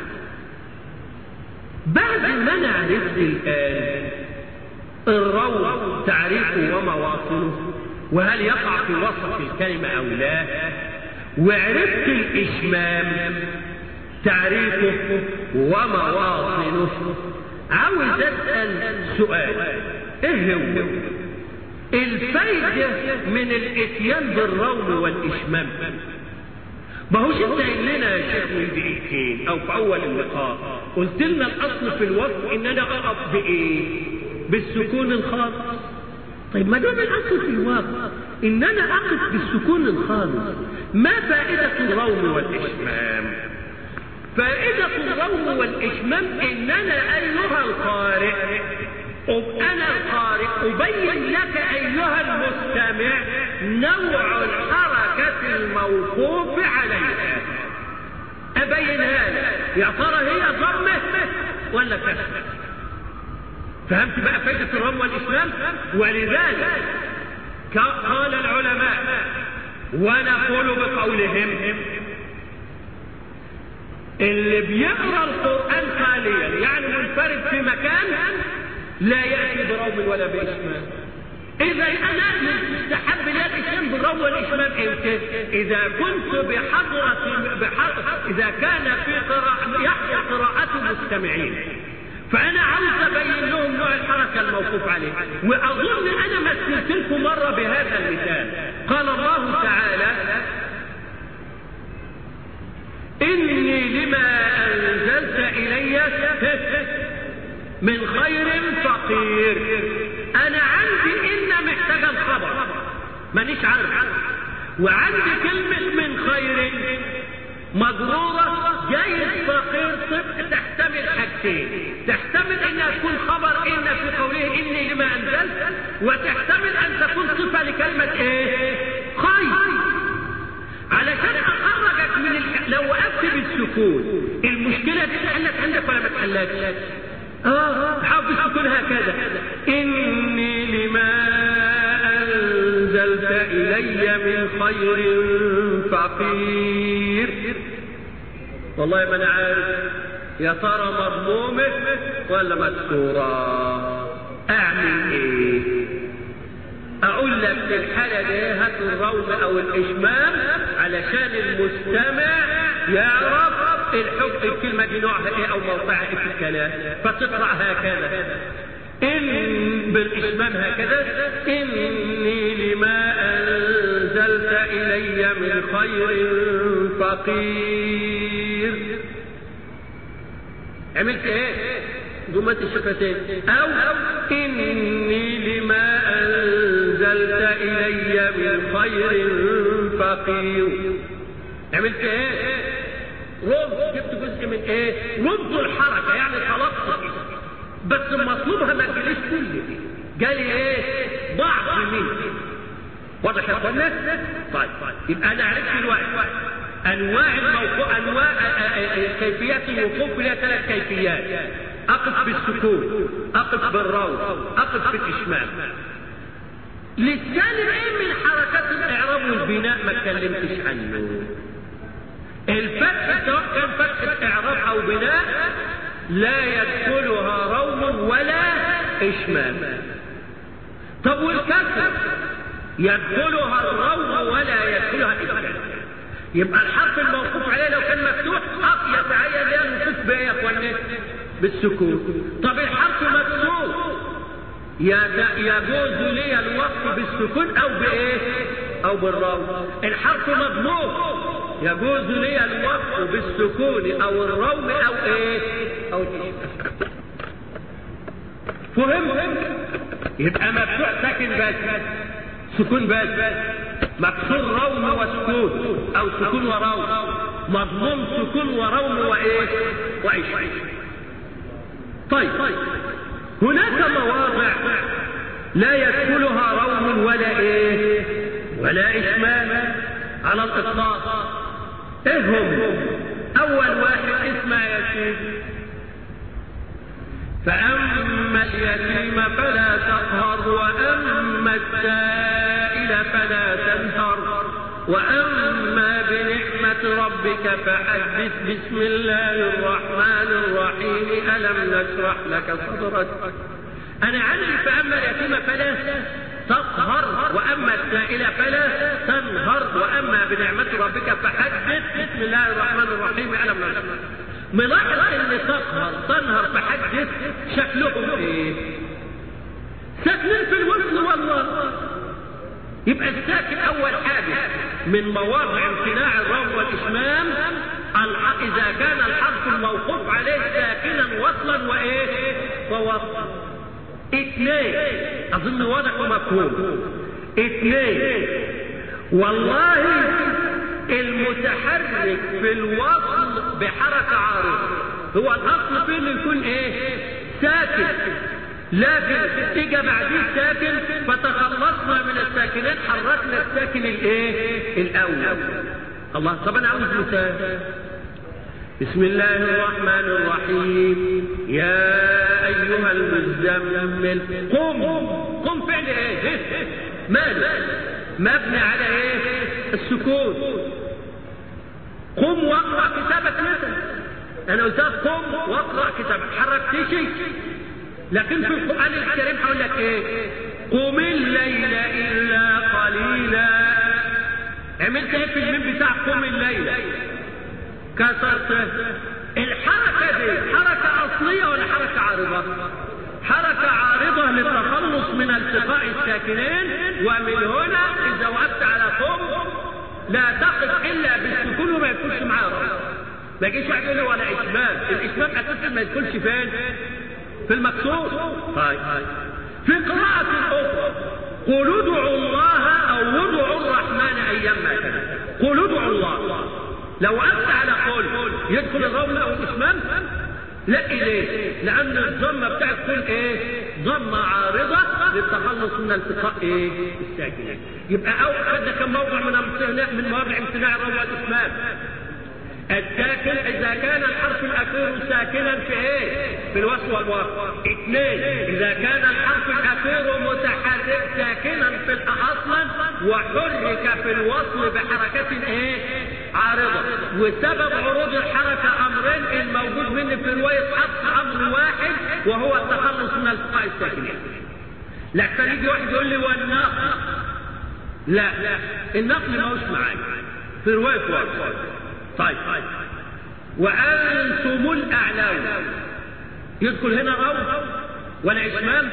بعد ما انا عرفت الان الروم تعريفه ومواطنه وهل يقع في وسط الكلمة او لا وعرفت الاشمام تعريفه ومواطنه عاوز اسأل سؤال ايه هو الفايدة من الاتيان بالروم والاشمام ما هوش انت قايل لنا يا شيخ من دقيقتين او في اول اللقاء قلت لنا الاصل في الوصف ان انا اقف بايه بالسكون الخالص طيب ما دام الاصل في الوصف ان انا اقف بالسكون الخالص ما فائدة الروم والاشمام فائدة الروم والاشمام ان انا ايها القارئ أنا القارئ أبين لك أيها المستمع نوع الحركة الموقوف عليها أبينها لك يا ترى هي ضمة ولا كسر فهمت بقى فائدة الروم والإسلام ولذلك قال العلماء ونقول بقولهم اللي بيقرا القرآن خاليا يعني منفرد في مكان لا يأتي بروم ولا بإشمام إذا أنا مستحب لي الإسلام بالروم والإشمام إمتى؟ إذا كنت بحضرة بحضرة إذا كان في قراءة يحيى قراءة المستمعين فأنا عاوز أبين لهم نوع الحركة الموقوف عليه وأظن أنا مثلت لكم مرة بهذا المثال قال الله تعالى إني لما أنزلت إلي من خير فقير انا عندي ان محتاجه الخبر مانيش عارف وعندي كلمه من خير مجروره جايز فقير طب تحتمل حاجتين تحتمل انها تكون خبر ان في قوله اني لما انزلت وتحتمل ان تكون صفه لكلمه ايه خير علشان اخرجك من الح... لو وقفت بالسكون المشكله دي اتحلت عندك ولا ما اتحلتش آه حافظ السكون هكذا إني لما أنزلت إلي من خير فقير والله ما أنا عارف يا ترى مضمومة ولا مكسورة أعمل إيه أقول لك في الحالة دي هات الروم أو الإشمام علشان المستمع يعرف الحكم الكلمة دي نوعها ايه او موقعها ايه في الكلام فتقرأ هكذا إن بالإسلام هكذا إني لما أنزلت إلي من خير فقير عملت ايه ضمت الشفتين او اني لما انزلت الي من خير فقير عملت ايه رمز جبت جزء من ايه رمز الحركه يعني خلطت بس مطلوبها ما تجيليش كل جالي ايه بعض منه واضح يا اخوانا طيب يبقى انا عرفت الوقت انواع الموقوع انواع كيفيات الوقوف لها ثلاث كيفيات اقف بالسكون اقف بالروض اقف بالاشمام للسالم ايه من حركات الاعراب والبناء ما اتكلمتش عنه الفتح سواء كان فتح اعراب او بناء لا يدخلها روم ولا اشمام طب والكسر يدخلها الروم ولا يدخلها اشمام يبقى الحرف الموقوف عليه لو كان مفتوح أب يتعين لها الوقوف بايه يا اخوانا بالسكون طب الحرف مكسور يجوز لي الوقف بالسكون او بايه او بالروم الحرف مضموم يجوز لي الوقف بالسكون او الروم او ايه او فهم يبقى مفتوح ساكن بس سكون بس مكسور روم وسكون او سكون وروم مضموم سكون وروم وايه وايش طيب هناك مواضع لا يدخلها روم ولا ايه ولا اشمام على الاطلاق ايه هم اول واحد اسمه يتيم فاما اليتيم فلا تقهر واما السائل فلا تنهر واما بنعمه ربك فحدث بسم الله الرحمن الرحيم ألم نشرح لك صدرك أنا عندي فأما اليتيم فلا تقهر وأما السائل فلا تنهر وأما بنعمة ربك فحدث بسم الله الرحمن الرحيم ألم نشرح ملاحظ ان تقهر تنهر فحدث شكلهم ايه ساكنين في الوصل والله يبقى الساكن اول حاجه من مواضع امتناع الروم والاشمام اذا كان الحرف الموقوف عليه ساكنا وصلا وايه ووصلا اثنين اظن واضح ومفهوم اثنين والله المتحرك في الوصل بحركة عارضة هو الأصل فيه إنه يكون إيه؟ ساكن لكن اجى بعديه ساكن فتخلصنا من الساكنين حركنا الساكن الايه؟ الأول الله طب أنا عاوز مثال بسم الله الرحمن الرحيم يا أيها المزمل قم قم فعل إيه؟ ماذا؟ مبني على إيه؟ السكون قم واقرا كتابك مثلا انا قلت لك قم واقرا كتابك حركت شيء لكن في القران الكريم هقول لك ايه قم الليل الا قليلا عملت ايه في الميم بتاع قم الليل كسرت الحركه دي حركه اصليه ولا حركه عارضه حركة عارضة للتخلص من التقاء الساكنين ومن هنا إذا وقفت على قم لا تقف الا بالسكون وما يدخلش معاه راس ما يجيش يعمل ولا اشمام الاشمام اساسا ما يدخلش فين في المكسور طيب في قراءة أخرى قل ادعوا الله أو ادعوا الرحمن أيما كان قل ادعوا الله لو أنت على قول يدخل الروم أو الإشمام لا ليه؟ لأن الضمة بتاعت تكون إيه؟ ضمة عارضة للتخلص من التقاء إيه؟ الساكنين. يبقى أو خدنا كم موضع من امتناع من مواضع امتناع الروم والإسمام. الساكن إذا كان الحرف الأخير ساكنا في إيه؟ في الوصل والواو. اثنين إذا كان الحرف الأخير متحرك ساكنا في أصلا وحرك في الوصل بحركة إيه؟ عارضة وسبب عروض الحركة أمرين الموجود مني في رواية حفص أمر واحد وهو التخلص من التقاء الساكنين لكن يجي واحد يقول لي والنقل لا النقل ما هوش معايا في رواية واحد طيب وأنتم الأعلون يدخل هنا رو ولا إشمام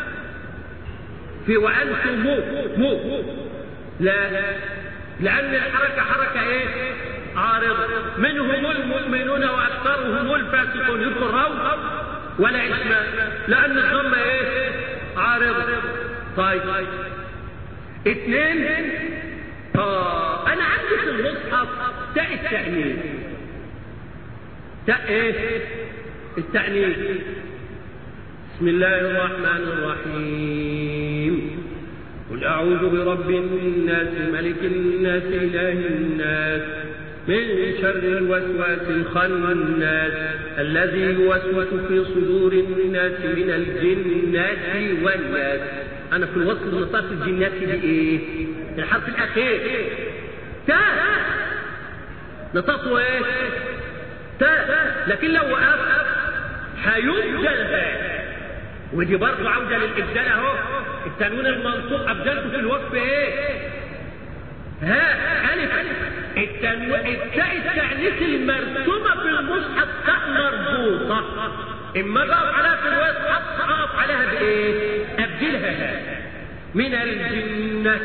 في وأنتم مو مو لا لأن الحركة حركة إيه؟ عارضة منهم المؤمنون وأكثرهم الفاسقون يدخل رو ولا إشمام لأن الضمة إيه؟ عارضة طيب اثنين آه أنا عندي في المصحف تاء التأنيث تاء إيه؟ التأنيث بسم الله الرحمن الرحيم قل أعوذ برب الناس ملك الناس إله الناس من شر الوسواس الخناس الذي يوسوس في صدور الناس من الجنات والناس أنا في الوصف نطاق الجنات بإيه؟ الحرف الأخير تاء نطاقه إيه؟ تاء لكن لو وقف هيبدل ودي برضه عودة للإبدال أهو التنوين المنصوب أبدلته في الوقف إيه؟ ها ألف التنوين التاء التأنيث المرسومة في المصحف تاء مربوطة إما بقف عليها في الوقف أقف عليها بإيه؟ أبدلها من الجنة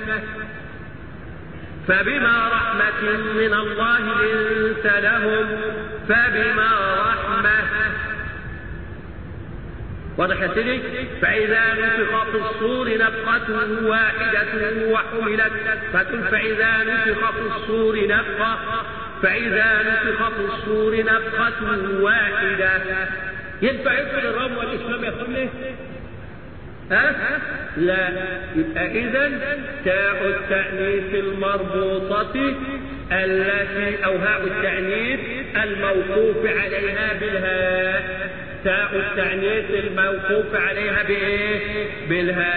فبما رحمة من الله لنت لهم فبما رحمة واضح يا سيدي فإذا نفخ في الصور نفخة واحدة وحملت فتن فإذا نفخ في الصور نفخة فإذا نفخ في الصور نفخة واحدة ينفع يدخل الرب والإسلام يا اخواني؟ ها؟ لا يبقى إذا تاء التأنيث المربوطة التي أو هاء التأنيث الموقوف عليها بالهاء تاء التأنيث الموقوف عليها بإيه؟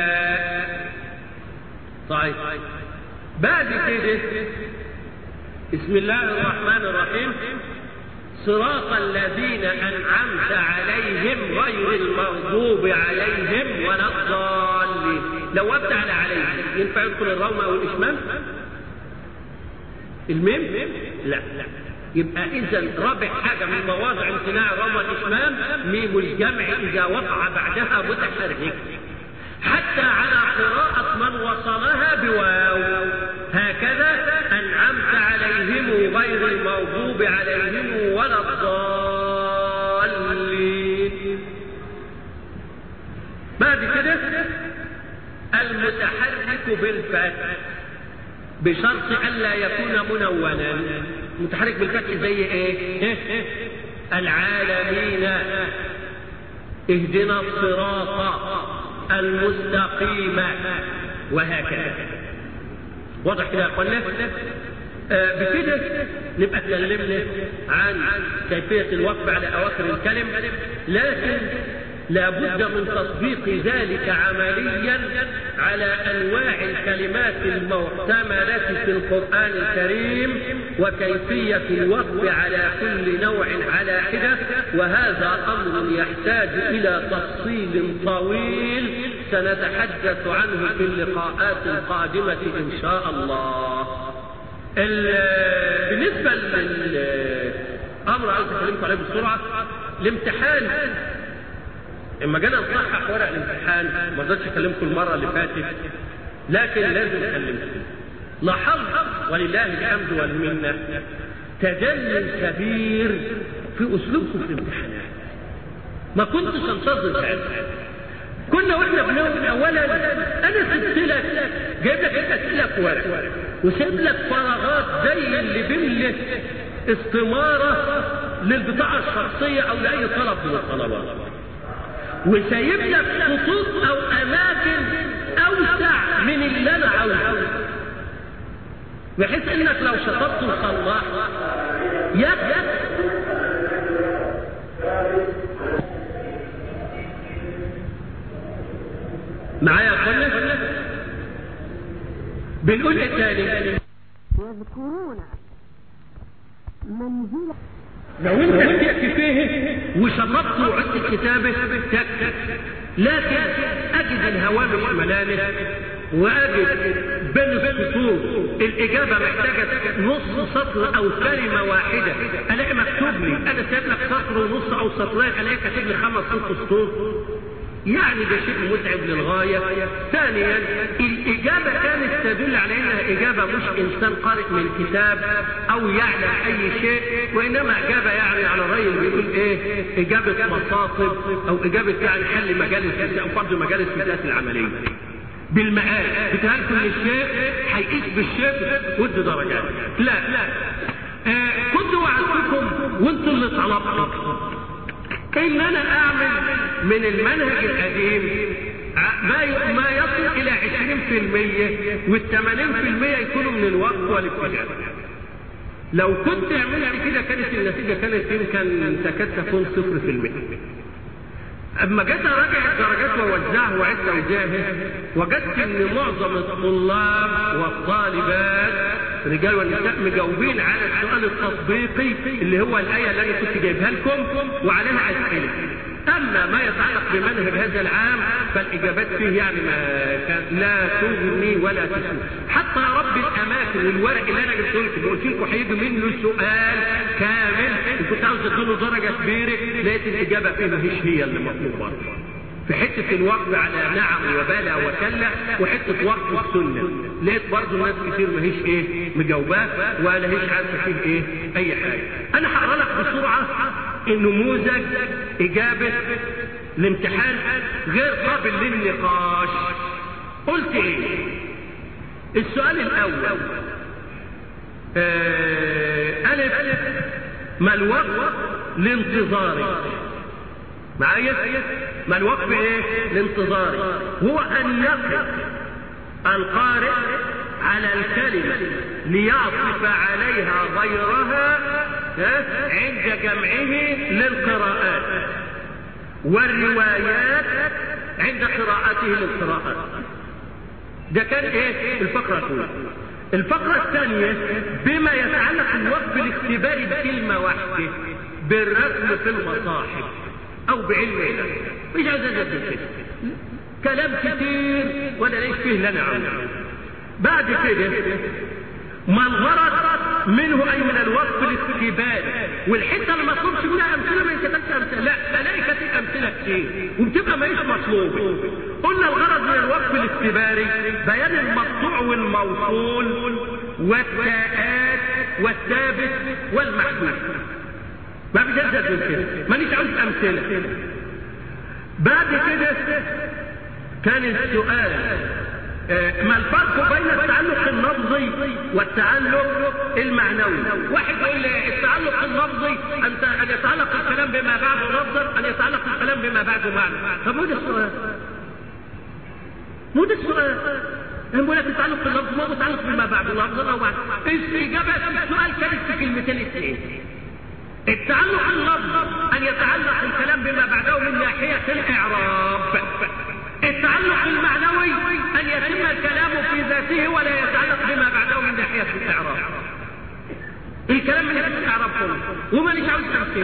بالهاء. طيب. بعد كده بسم الله الرحمن الرحيم صراط الذين أنعمت عليهم غير المغضوب عليهم ولا الضالين لو أبدأ على عليهم ينفع يدخل الروم أو الإشمام الميم لا لا يبقى إذا رابع حاجة من مواضع امتناع الروم والإشمام ميم الجمع إذا وقع بعدها متحرك حتى على قراءة من وصلها بواو هكذا أنعمت عليهم غير المغضوب عليهم ولا الضالين بعد كده المتحرك بالفتح بشرط ألا يكون منونا متحرك بالفتح زي ايه العالمين اهدنا الصراط المستقيم وهكذا واضح كده يا اخوانا آه بكده نبقى اتكلمنا عن كيفية الوقف على أواخر الكلم لكن لابد من تطبيق ذلك عمليا على أنواع الكلمات المحتملة في القرآن الكريم وكيفية الوقف على كل نوع على حدة وهذا أمر يحتاج إلى تفصيل طويل سنتحدث عنه في اللقاءات القادمة إن شاء الله بالنسبة للأمر عايز أكلمكم عليه بسرعة الامتحان اما جينا نصحح ورق الامتحان ما رضيتش اكلمكم المره اللي فاتت لكن لازم اكلمكم لاحظت ولله الحمد والمنه تدلل كبير في اسلوبكم في الامتحانات ما كنتش انتظر هذا كنا واحنا بنقول اولا انا سبت لك جايب لك اسئله في ورق وسيب لك فراغات زي اللي بيملك استماره للبطاقه الشخصيه او لاي طلب من الطلبات وسايب لك خطوط او اماكن اوسع من اللي انا عاوزه بحيث انك لو شطبت الخلاط يكفي معايا يا اخوانا بنقول ايه تاني يذكرون منزل لو انت تأتي فيه وشطبت وعدت الكتابة تكتب لكن اجد الهوامش ملامس واجد بين السطور الاجابة محتاجة نص سطر او كلمة واحدة الاقي مكتوب لي انا سايب لك سطر ونص او سطرين الاقي كاتب لي خمس ست سطور يعني ده شيء متعب للغاية ثانيا الإجابة كانت تدل على أنها إجابة مش إنسان قارئ من كتاب أو يعلم أي شيء وإنما إجابة يعني على رأي اللي بيقول إيه إجابة مصاطب أو إجابة يعني حل مجالس أو فرض مجالس الذات العملية بالمقال بتهلكم الشيء هيقيس بالشيء ودي درجات لا لا آه كنت وعدتكم وانتوا اللي طلبتوا ان انا اعمل من المنهج القديم ما ما يصل الى 20% وال 80% يكونوا من الوقت والابتداء. لو كنت عملت كده كانت النتيجه كانت يمكن تكاد تكون 0%. اما جيت اراجع الدرجات واوزعها وعدت اوزاعها وجدت ان معظم الطلاب والطالبات رجال ونساء مجاوبين على السؤال التطبيقي اللي هو الايه اللي انا كنت جايبها لكم وعليها اسئله اما ما يتعلق بمنهج هذا العام فالاجابات فيه يعني ما كان لا تغني ولا تسمع حتى رب الاماكن والورق اللي انا جبته لكم وقلت لكم هيجي منه سؤال كامل وكنت عاوز اديله درجه كبيره لقيت الاجابه فيه ماهيش هي اللي مطلوبه في حتة الوقف على نعم وبلا وكلا وحتة وقف السنة لقيت برضه ناس كتير ماهيش ايه مجاوبات ولا هيش عارفة فيه ايه اي حاجة انا هقرا لك بسرعة النموذج اجابة الامتحان غير قابل للنقاش قلت ايه السؤال الاول آه الف ما الوقت لانتظاري معايا ما الوقف ايه الانتظاري هو ان يقف القارئ على الكلمة ليعطف عليها غيرها عند جمعه للقراءات والروايات عند قراءته للقراءات ده كان ايه الفقرة الأولى الفقرة الثانية بما يتعلق الوقف الاختباري بكلمة واحدة بالرسم في المصاحف او بعلم الله مش عايز ازيد كده كلام كتير ولا ليش فيه لنا عنه بعد كده ما الغرض منه اي من الوصف الاستكباري والحته اللي ما مطلوبش منها امثله ما ينكتبش امثله لا الاقي كتير امثله كتير وبتبقى ماهيش مطلوبه قلنا الغرض من الوصف الاستكباري بيان المقطوع والموصول والتاءات والثابت والمحذوف ما فيش ازيد من كده مانيش عاوز امثله بعد كده كان السؤال ما الفرق بين التعلق اللفظي والتعلق المعنوي واحد يقول لي التعلق اللفظي انت ان يتعلق الكلام بما بعده لفظا ان يتعلق الكلام بما بعده معنى طب مو ده السؤال مو ده السؤال انا بقول لك التعلق اللفظي ما هو متعلق بما بعده لفظا او معنى الاجابه السؤال كانت في كلمتين اثنين التعلق اللفظي ان يتعلق الكلام بما بعده من ناحيه الاعراب التعلق المعنوي ان يتم الكلام في ذاته ولا يتعلق بما بعده من ناحيه الاعراب الكلام من ناحيه الاعراب كله وما ليش عاوز تفسير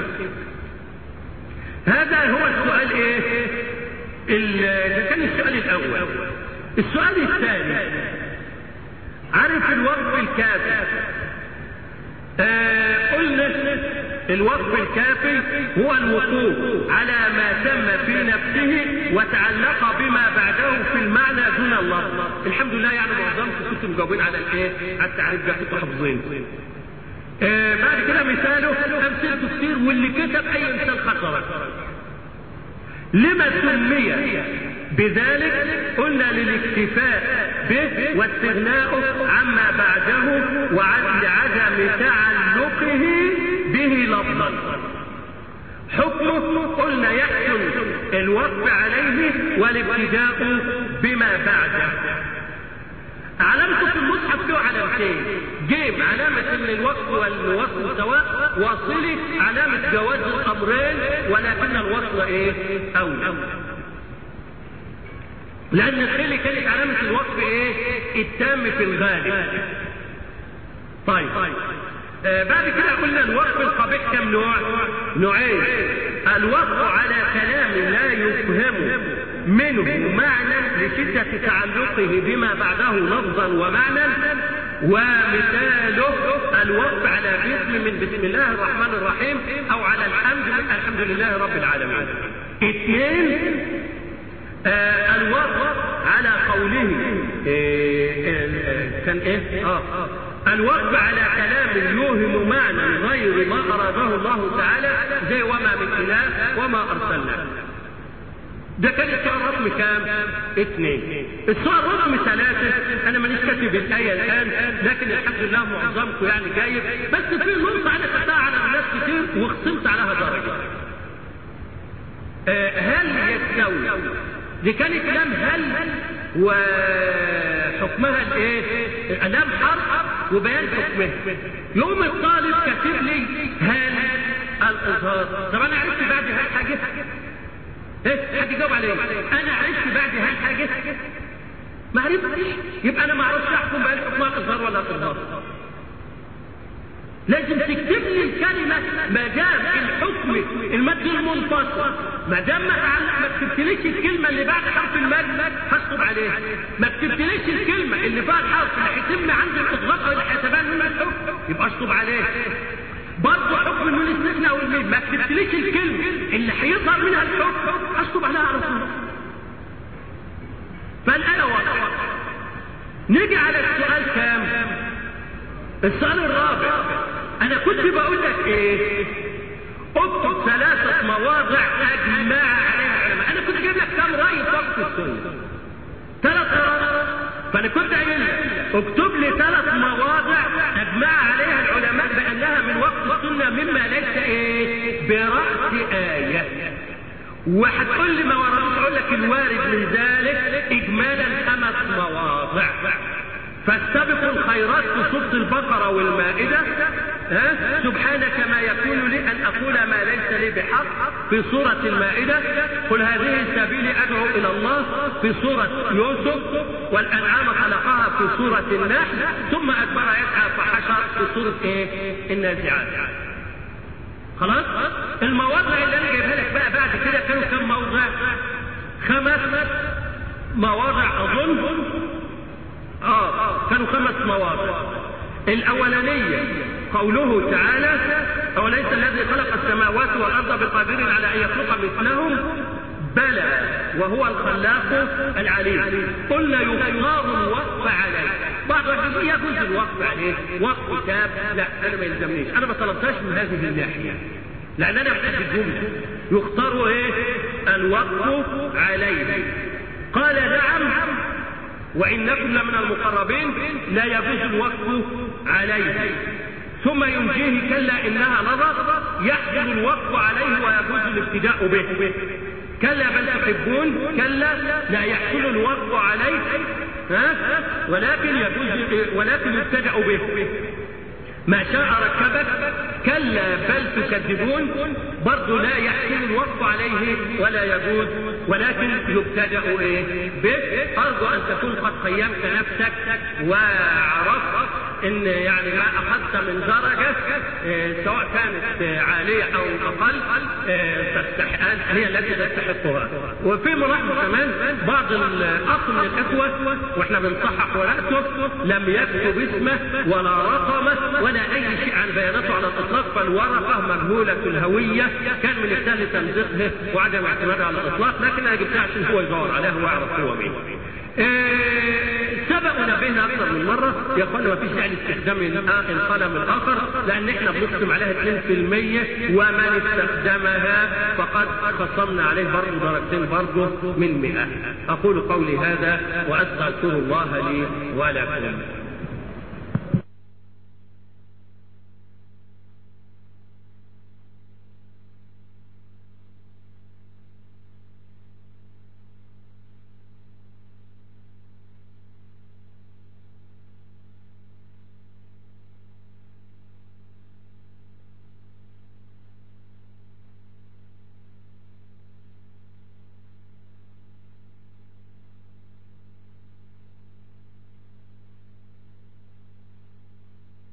هذا هو السؤال ايه ده كان السؤال الاول السؤال الثاني عارف الوصف الكافي آه قلنا الوصف الكافي هو الوقوف على ما تم في نفسه وتعلق بما بعده في المعنى دون الله الحمد لله يعني معظمكم كنتم مجاوبين على الايه على التعريف ده كنتوا حافظين آه بعد كده مثاله امثلته كتير واللي كتب اي مثال خطر لما سمي بذلك قلنا للاكتفاء به واستغناء عما بعده وعدم تعلقه به لفظا حكمه قلنا يحسن الوقف عليه والابتداء بما بعده علامته في المصحف له علامتين جيم علامة ان الوقف والوصل سواء واصلي علامة جواز الامرين ولكن الوصل ايه اولى لان الخيل كانت علامة الوقف ايه التام في الغالب طيب آه بعد كده قلنا الوقف القبيح كم نوع نوعين الوقف على كلام لا يفهم منه معنى لشدة تعلقه بما بعده لفظا ومعنى ومثاله الوقف على اسم من بسم الله الرحمن الرحيم او على الحمد من الحمد لله رب العالمين اثنين آه الوقف على قوله آه كان ايه اه الوقف على كلام يوهم معنى غير ما اراده الله تعالى زي وما من اله وما ارسلنا ده كان السؤال رقم كام؟ اثنين. السؤال رقم ثلاثة أنا مانيش كاتب الآية الآن لكن الحمد لله معظمكم يعني جايب بس في نقطة أنا كتبتها على الناس كتير وخصمت عليها درجة. آه هل يستوي؟ دي كانت لام هل وحكمها الايه؟ لام حرف وبيان حكمها. يوم الطالب كاتب لي هل الإظهار. طب أنا عرفت بعد هل حاجة؟ ايه حد يجاوب عليه انا عرفت بعد هالحاجه ما عرفتش يبقى انا ما اعرفش احكم بقى الحكم الاظهار ولا الاظهار لازم تكتب لي الكلمة ما دام الحكم المد المنفصل ما دام ما ما كتبتليش الكلمة اللي بعد حرف المد هكتب عليها ما كتبتليش الكلمة اللي بعد حرف اللي هيتم عند الاضغاط او اللي هيتبان منها الحكم يبقى اشطب عليها برضه حكم من الاستثناء والميم ما كتبتليش الكلمة اللي هيظهر منها الحكم اشطب عليها على طول فالآية واضحة نيجي على السؤال كام السؤال الرابع انا كنت بقول لك ايه اكتب ثلاثة مواضع اجمع عليها العلماء انا كنت جايب لك كام رأي في وقت السنة ثلاث رأي فانا كنت قايل لك اكتب لي ثلاث مواضع اجمع عليها العلماء بانها من وقت السنة مما ليس ايه برأس آية وهتقول لي ما وردش اقول لك الوارد من ذلك اجمالا خمس مواضع فاستبقوا الخيرات في سورة البقرة والمائدة ها؟ سبحانك ما يكون لي أن أقول ما ليس لي بحق في سورة المائدة قل هذه سبيلي أدعو إلى الله في سورة يوسف والأنعام خلقها في سورة النحل ثم أدبر يسعى فحشر في سورة إيه؟ النازعات خلاص المواضع اللي أنا جايبها لك بقى بعد كده كانوا كم موضع خمس مواضع أظن آه كانوا خمس مواضع الأولانية قوله تعالى أوليس الذي خلق السماوات والأرض بقادر على أن يخلق مثلهم بلى وهو الخلاق العليم قلنا يختار الوقف عليه بعض الناس يجوز الوقف عليه وقف كتاب لا انا ما يلزمنيش انا ما طلبتهاش من هذه الناحيه لان انا بحب الجمله يختار ايه الوقف عليه قال نعم وانكم لمن المقربين لا يجوز الوقف عليه ثم ينجيه كلا انها نظر يحجب الوقف عليه ويجوز الابتداء به كلا بل تحبون كلا لا يحصل الوقف عليه ها ولكن يجوز ولكن يبتدأ به ما شاء ركبك كلا بل تكذبون برضه لا يحسن الوقف عليه ولا يجوز ولكن يبتدأ ايه به ارجو ان تكون قد قيمت نفسك وعرفت ان يعني ما اخذت من درجة إيه سواء كانت عالية او اقل إيه تستحق هي التي تستحقها وفي ملاحظة كمان بعض الاخ من الاخوة واحنا بنصحح ورقته لم يكتب اسمه ولا رقمه ولا اي شيء عن بياناته على الاطلاق فالورقة مجهولة الهوية كان من السهل تمزيقها وعدم اعتمادها على الاطلاق لكن انا جبتها عشان هو يدور عليها ويعرف هو مين إيه سبقنا بها اكثر من مره يا اخوانا ما فيش داعي لاستخدام القلم الاخر لان احنا بنقسم عليها 2% ومن استخدمها فقد خصمنا عليه برضه درجتين برضه من 100 اقول قولي هذا واستغفر الله لي ولكم